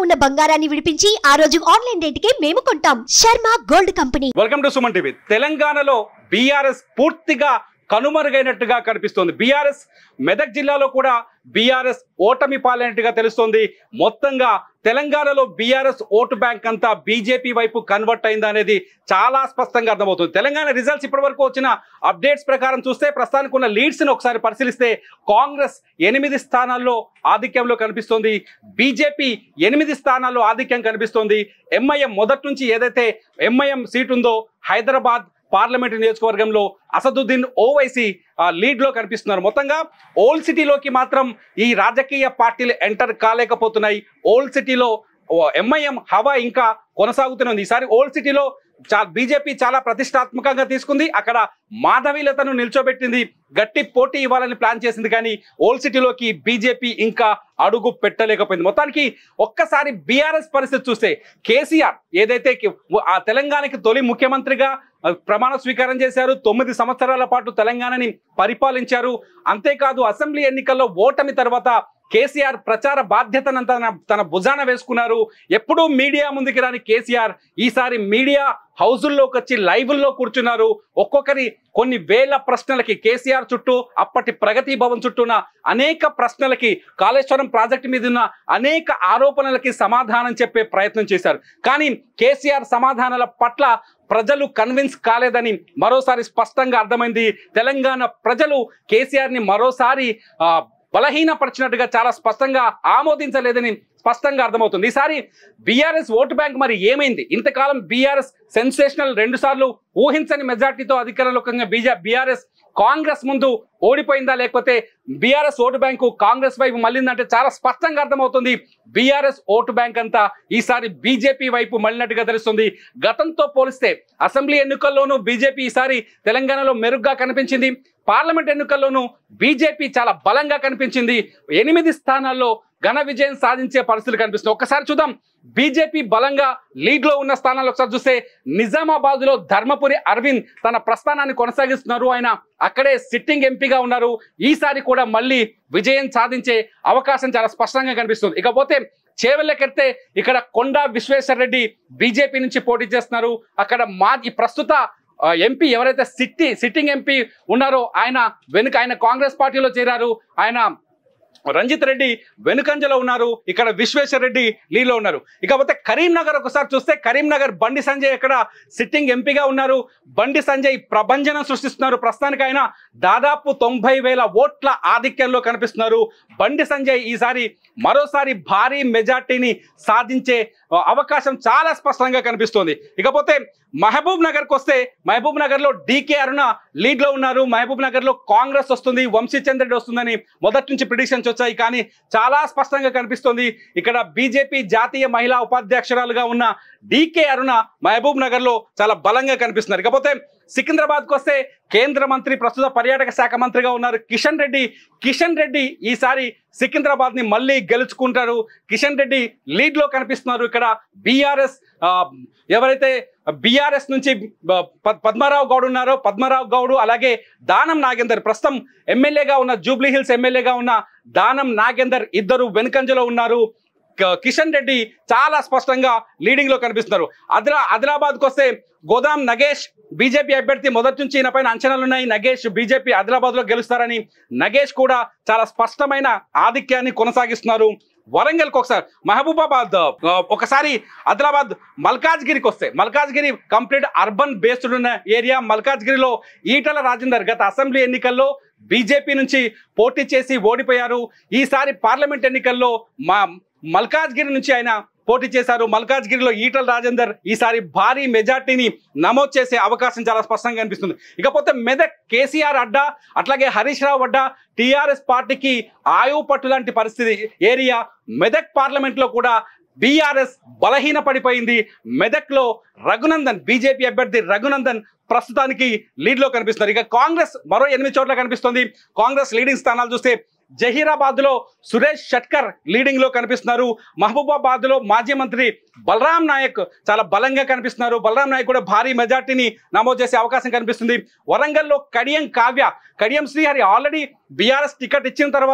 ఉన్న బంగారాన్ని విడిపించి ఆ రోజు ఆన్లైన్ రేటుకే మేము కొంటాం Sharma gold company welcome to Suman TV తెలంగాణలో బీఆర్ఎస్ పూర్తిగా కనుమరుగైనట్టుగా కనిపిస్తోంది బీఆర్ఎస్ మెదక్ జిల్లాలో కూడా బీఆర్ఎస్ ఓటమి పాలైనట్టుగా తెలుస్తోంది మొత్తంగా తెలంగాణలో బీఆర్ఎస్ ఓటు బ్యాంక్ అంతా బీజేపీ వైపు కన్వర్ట్ అయిందా అనేది చాలా స్పష్టంగా అర్థమవుతుంది తెలంగాణ రిజల్ట్స్ ఇప్పటి వరకు వచ్చిన అప్డేట్స్ ప్రకారం చూస్తే ప్రస్తుతానికి ఉన్న లీడ్స్ని ఒకసారి పరిశీలిస్తే కాంగ్రెస్ ఎనిమిది స్థానాల్లో ఆధిక్యంలో కనిపిస్తోంది బీజేపీ ఎనిమిది స్థానాల్లో ఆధిక్యం కనిపిస్తోంది ఎంఐఎం మొదటి నుంచి ఏదైతే ఎంఐఎం సీట్ ఉందో హైదరాబాద్ పార్లమెంటు నియోజకవర్గంలో అసదుద్దీన్ ఓవైసీ ఆ, లీడ్లో కనిపిస్తున్నారు మొత్తంగా ఓల్డ్ సిటీలోకి మాత్రం ఈ రాజకీయ పార్టీలు ఎంటర్ కాలేకపోతున్నాయి ఓల్డ్ సిటీలో ఎంఐఎం హవా ఇంకా కొనసాగుతున్నది ఈసారి ఓల్డ్ సిటీలో చా బీజేపీ చాలా ప్రతిష్టాత్మకంగా తీసుకుంది అక్కడ మాధవీలతను నిల్చోబెట్టింది గట్టి పోటీ ఇవ్వాలని ప్లాన్ చేసింది కానీ ఓల్డ్ సిటీలోకి బీజేపీ ఇంకా అడుగు పెట్టలేకపోయింది మొత్తానికి ఒక్కసారి బీఆర్ఎస్ పరిస్థితి చూస్తే కేసీఆర్ ఏదైతే కి- ఆ తెలంగాణకి తొలి ముఖ్యమంత్రిగా ఆ, ప్రమాణ స్వీకారం చేశారు తొమ్మిది సంవత్సరాల పాటు తెలంగాణని పరిపాలించారు అంతేకాదు అసెంబ్లీ ఎన్నికల్లో ఓటమి తర్వాత కేసీఆర్ ప్రచార బాధ్యతను తన తన భుజాన వేసుకున్నారు ఎప్పుడూ మీడియా ముందుకు రాని కేసీఆర్ ఈసారి మీడియా హౌజుల్లోకి వచ్చి లైవ్ల్లో కూర్చున్నారు ఒక్కొక్కరి కొన్ని వేల ప్రశ్నలకి కేసీఆర్ చుట్టూ అప్పటి ప్రగతి భవన్ చుట్టూ ఉన్న అనేక ప్రశ్నలకి కాళేశ్వరం ప్రాజెక్టు మీద ఉన్న అనేక ఆరోపణలకి సమాధానం చెప్పే ప్రయత్నం చేశారు కానీ కేసీఆర్ సమాధానాల పట్ల ప్రజలు కన్విన్స్ కాలేదని మరోసారి స్పష్టంగా అర్థమైంది తెలంగాణ ప్రజలు కేసీఆర్ ని మరోసారి ఆ, బలహీనపరిచినట్టుగా చాలా స్పష్టంగా ఆమోదించలేదని స్పష్టంగా అర్థమవుతుంది ఈసారి బీఆర్ఎస్ ఓటు బ్యాంక్ మరి ఏమైంది ఇంతకాలం బీఆర్ఎస్ సెన్సేషనల్ రెండు సార్లు ఊహించని మెజార్టీతో అధికారంలోకి బీజే బీఆర్ఎస్ కాంగ్రెస్ ముందు ఓడిపోయిందా లేకపోతే బీఆర్ఎస్ ఓటు బ్యాంకు కాంగ్రెస్ వైపు మళ్ళిందంటే చాలా స్పష్టంగా అర్థమవుతుంది బీఆర్ఎస్ ఓటు బ్యాంక్ అంతా ఈసారి బీజేపీ వైపు మళ్ళినట్టుగా తెలుస్తుంది గతంతో పోలిస్తే అసెంబ్లీ ఎన్నికల్లోనూ బీజేపీ ఈసారి తెలంగాణలో మెరుగ్గా కనిపించింది పార్లమెంట్ ఎన్నికల్లోనూ బీజేపీ చాలా బలంగా కనిపించింది ఎనిమిది స్థానాల్లో ఘన విజయం సాధించే పరిస్థితులు కనిపిస్తుంది ఒక్కసారి చూద్దాం బీజేపీ బలంగా లీడ్ లో ఉన్న స్థానాలు ఒకసారి చూస్తే నిజామాబాద్ లో ధర్మపురి అరవింద్ తన ప్రస్థానాన్ని కొనసాగిస్తున్నారు ఆయన అక్కడే సిట్టింగ్ ఎంపీగా ఉన్నారు ఈసారి కూడా మళ్ళీ విజయం సాధించే అవకాశం చాలా స్పష్టంగా కనిపిస్తుంది ఇకపోతే చేవెళ్ళకెడితే ఇక్కడ కొండా విశ్వేశ్వర రెడ్డి బీజేపీ నుంచి పోటీ చేస్తున్నారు అక్కడ మా ఈ ప్రస్తుత ఆ, ఎంపీ ఎవరైతే సిట్టి సిట్టింగ్ ఎంపీ ఉన్నారో ఆయన వెనుక ఆయన కాంగ్రెస్ పార్టీలో చేరారు ఆయన రంజిత్ రెడ్డి వెనుకంజలో ఉన్నారు ఇక్కడ విశ్వేశ్వర రెడ్డి లీలో ఉన్నారు ఇకపోతే కరీంనగర్ ఒకసారి చూస్తే కరీంనగర్ బండి సంజయ్ ఇక్కడ సిట్టింగ్ ఎంపీగా ఉన్నారు బండి సంజయ్ ప్రభంజనం సృష్టిస్తున్నారు ప్రస్తుతానికి ఆయన దాదాపు తొంభై వేల ఓట్ల ఆధిక్యంలో కనిపిస్తున్నారు బండి సంజయ్ ఈసారి మరోసారి భారీ మెజార్టీని సాధించే ఆ, అవకాశం చాలా స్పష్టంగా కనిపిస్తోంది ఇకపోతే మహబూబ్ నగర్కి వస్తే మహబూబ్ నగర్లో డీకే అరుణ లీడ్లో ఉన్నారు మహబూబ్ నగర్లో కాంగ్రెస్ వస్తుంది వంశీచంద్ర రెడ్డి వస్తుందని మొదటి నుంచి ప్రిడిక్షన్స్ వచ్చాయి కానీ చాలా స్పష్టంగా కనిపిస్తోంది ఇక్కడ బీజేపీ జాతీయ మహిళా ఉపాధ్యక్షురాలుగా ఉన్న డీకే అరుణ మహబూబ్ నగర్లో చాలా బలంగా కనిపిస్తున్నారు ఇకపోతే సికింద్రాబాద్కి వస్తే కేంద్ర మంత్రి ప్రస్తుత పర్యాటక శాఖ మంత్రిగా ఉన్నారు కిషన్ రెడ్డి కిషన్ రెడ్డి ఈసారి సికింద్రాబాద్ ని మళ్ళీ గెలుచుకుంటారు కిషన్ రెడ్డి లీడ్ లో కనిపిస్తున్నారు ఇక్కడ బీఆర్ఎస్ ఎవరైతే బీఆర్ఎస్ నుంచి బ- ప- పద్మారావు గౌడ్ ఉన్నారో పద్మారావు గౌడ్ అలాగే దానం నాగేందర్ ప్రస్తుతం ఎమ్మెల్యేగా ఉన్న జూబ్లీ హిల్స్ ఎమ్మెల్యేగా ఉన్న దానం నాగేందర్ ఇద్దరు వెనుకంజలో ఉన్నారు క- కిషన్ రెడ్డి చాలా స్పష్టంగా లీడింగ్ లో కనిపిస్తున్నారు ఆదిలా ఆదిలాబాద్కి వస్తే గోదాం నగేష్ బీజేపీ అభ్యర్థి మొదటి నుంచి ఈయన పైన అంచనాలు ఉన్నాయి నగేష్ బీజేపీ ఆదిలాబాద్ లో గెలుస్తారని నగేష్ కూడా చాలా స్పష్టమైన ఆధిక్యాన్ని కొనసాగిస్తున్నారు వరంగల్కి ఒకసారి మహబూబాబాద్ ఆ, ఒకసారి ఆదిలాబాద్ మల్కాజ్గిరికి వస్తే మల్కాజ్గిరి కంప్లీట్ అర్బన్ బేస్డ్ ఉన్న ఏరియా మల్కాజ్గిరిలో ఈటల రాజేందర్ గత అసెంబ్లీ ఎన్నికల్లో బీజేపీ నుంచి పోటీ చేసి ఓడిపోయారు ఈసారి పార్లమెంట్ ఎన్నికల్లో మా మల్కాజ్గిరి నుంచి ఆయన పోటీ చేశారు మల్కాజ్గిరిలో ఈటల రాజేందర్ ఈసారి భారీ మెజార్టీని నమోదు చేసే అవకాశం చాలా స్పష్టంగా కనిపిస్తుంది ఇకపోతే మెదక్ కేసీఆర్ అడ్డా అట్లాగే హరీష్ రావు అడ్డా టీఆర్ఎస్ పార్టీకి ఆయువు పట్టు లాంటి పరిస్థితి ఏరియా మెదక్ పార్లమెంట్ లో కూడా బీఆర్ఎస్ బలహీన పడిపోయింది మెదక్ లో రఘునందన్ బీజేపీ అభ్యర్థి రఘునందన్ ప్రస్తుతానికి లీడ్ లో కనిపిస్తున్నారు ఇక కాంగ్రెస్ మరో ఎనిమిది చోట్ల కనిపిస్తుంది కాంగ్రెస్ లీడింగ్ స్థానాలు చూస్తే జహీరాబాద్ లో సురేష్ షట్కర్ లీడింగ్ లో కనిపిస్తున్నారు మహబూబాబాద్ లో మాజీ మంత్రి బలరాం నాయక్ చాలా బలంగా కనిపిస్తున్నారు బలరాం నాయక్ కూడా భారీ మెజార్టీని నమోదు చేసే అవకాశం కనిపిస్తుంది వరంగల్లో Kadiyam Kavya Kadiyam Srihari already BRS ticket ఇచ్చిన తర్వాత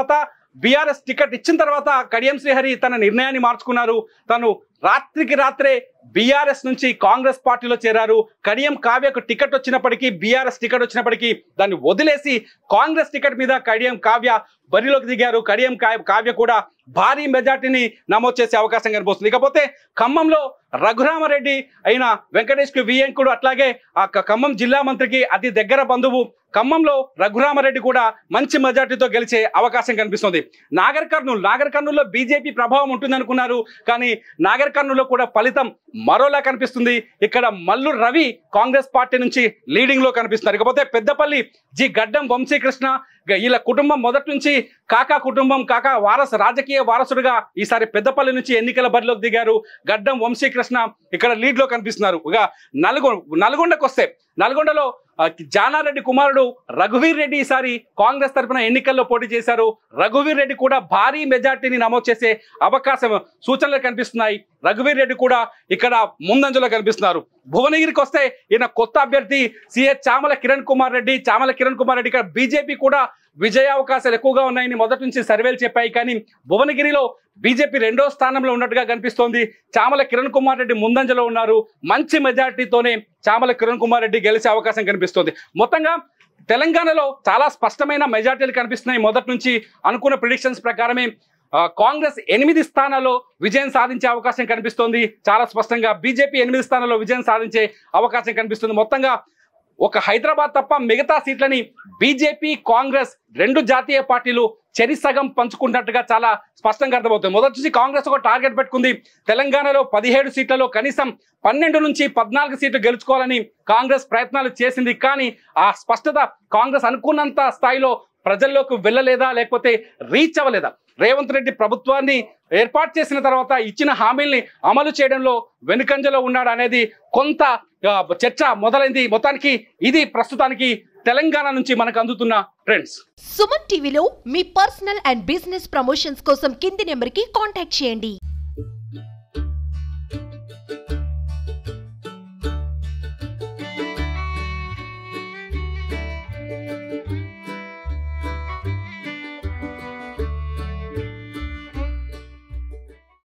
బీఆర్ఎస్ టికెట్ ఇచ్చిన తర్వాత కడియం శ్రీహరి తన నిర్ణయాన్ని మార్చుకున్నారు తను రాత్రికి రాత్రే బీఆర్ఎస్ నుంచి కాంగ్రెస్ పార్టీలో చేరారు కడియం కావ్యకు టికెట్ వచ్చినప్పటికీ బీఆర్ఎస్ టికెట్ వచ్చినప్పటికీ దాన్ని వదిలేసి కాంగ్రెస్ టికెట్ మీద కడియం కావ్య బరిలోకి దిగారు కడియం కా- కావ్య కూడా భారీ మెజార్టీని నమోదు చేసే అవకాశం కనిపిస్తుంది ఇకపోతే ఖమ్మంలో రఘురామరెడ్డి అయిన వెంకటేష్ కు వియంకుడు అట్లాగే ఆ క- ఖమ్మం జిల్లా మంత్రికి అతి దగ్గర బంధువు ఖమ్మంలో రఘురామరెడ్డి కూడా మంచి మెజార్టీతో గెలిచే అవకాశం కనిపిస్తుంది నాగర్ కర్నూలు నాగర్ కర్నూలులో బీజేపీ ప్రభావం ఉంటుందనుకున్నారు కానీ నాగర్ కర్నూలులో కూడా ఫలితం మరోలా కనిపిస్తుంది ఇక్కడ మల్లు రవి కాంగ్రెస్ పార్టీ నుంచి లీడింగ్ లో కనిపిస్తున్నారు ఇకపోతే పెద్దపల్లి జి గడ్డం వంశీకృష్ణ ఇక వీళ్ళ కుటుంబం మొదటి నుంచి కాకా కుటుంబం కాకా వారసు రాజకీయ వారసుడుగా ఈసారి పెద్దపల్లి నుంచి ఎన్నికల బరిలోకి దిగారు గడ్డం వంశీకృష్ణ ఇక్కడ లీడ్ లో కనిపిస్తున్నారు ఇక నల్గొండ నల్గొండకు వస్తే నల్గొండలో ఆ, జానారెడ్డి కుమారుడు రఘువీర్ రెడ్డి ఈసారి కాంగ్రెస్ తరఫున ఎన్నికల్లో పోటీ చేశారు రఘువీర్ రెడ్డి కూడా భారీ మెజార్టీని నమోదు చేసే అవకాశం సూచనలు కనిపిస్తున్నాయి రఘువీర్ రెడ్డి కూడా ఇక్కడ ముందంజలో కనిపిస్తున్నారు భువనగిరికి వస్తే ఈయన కొత్త అభ్యర్థి సిహెచ్ చామల కిరణ్ కుమార్ రెడ్డి చామల కిరణ్ కుమార్ రెడ్డి ఇక్కడ బీజేపీ కూడా విజయ అవకాశాలు ఎక్కువగా ఉన్నాయని మొదటి నుంచి సర్వేలు చెప్పాయి కానీ భువనగిరిలో బీజేపీ రెండో స్థానంలో ఉన్నట్టుగా కనిపిస్తోంది చామల కిరణ్ కుమార్ రెడ్డి ముందంజలో ఉన్నారు మంచి మెజార్టీతోనే చామల కిరణ్ కుమార్ రెడ్డి గెలిచే అవకాశం కనిపిస్తోంది మొత్తంగా తెలంగాణలో చాలా స్పష్టమైన మెజార్టీలు కనిపిస్తున్నాయి మొదటి నుంచి అనుకున్న ప్రిడిక్షన్స్ ప్రకారమే ఆ, కాంగ్రెస్ ఎనిమిది స్థానాల్లో విజయం సాధించే అవకాశం కనిపిస్తోంది చాలా స్పష్టంగా బీజేపీ ఎనిమిది స్థానాల్లో విజయం సాధించే అవకాశం కనిపిస్తుంది మొత్తంగా ఒక హైదరాబాద్ తప్ప మిగతా సీట్లని బీజేపీ కాంగ్రెస్ రెండు జాతీయ పార్టీలు చెరి సగం పంచుకుంటున్నట్టుగా చాలా స్పష్టంగా అర్థమవుతుంది మొదటి నుంచి కాంగ్రెస్ ఒక టార్గెట్ పెట్టుకుంది తెలంగాణలో పదిహేడు సీట్లలో కనీసం పన్నెండు నుంచి పద్నాలుగు సీట్లు గెలుచుకోవాలని కాంగ్రెస్ ప్రయత్నాలు చేసింది కానీ ఆ స్పష్టత కాంగ్రెస్ అనుకున్నంత స్థాయిలో ప్రజల్లోకి వెళ్ళలేదా లేకపోతే రీచ్ అవ్వలేదా రేవంత్ రెడ్డి ప్రభుత్వాన్ని ఏర్పాటు చేసిన తర్వాత ఇచ్చిన హామీల్ని అమలు చేయడంలో వెనుకంజలో ఉన్నాడు అనేది కొంత ఆ, చర్చ మొదలైంది మొత్తానికి ఇది ప్రస్తుతానికి తెలంగాణ నుంచి మనకు అందుతున్న ట్రెండ్స్ సుమన్ టీవీలో మీ పర్సనల్ అండ్ బిజినెస్ ప్రమోషన్స్ కోసం కింది నెంబర్కి కాంటాక్ట్ చేయండి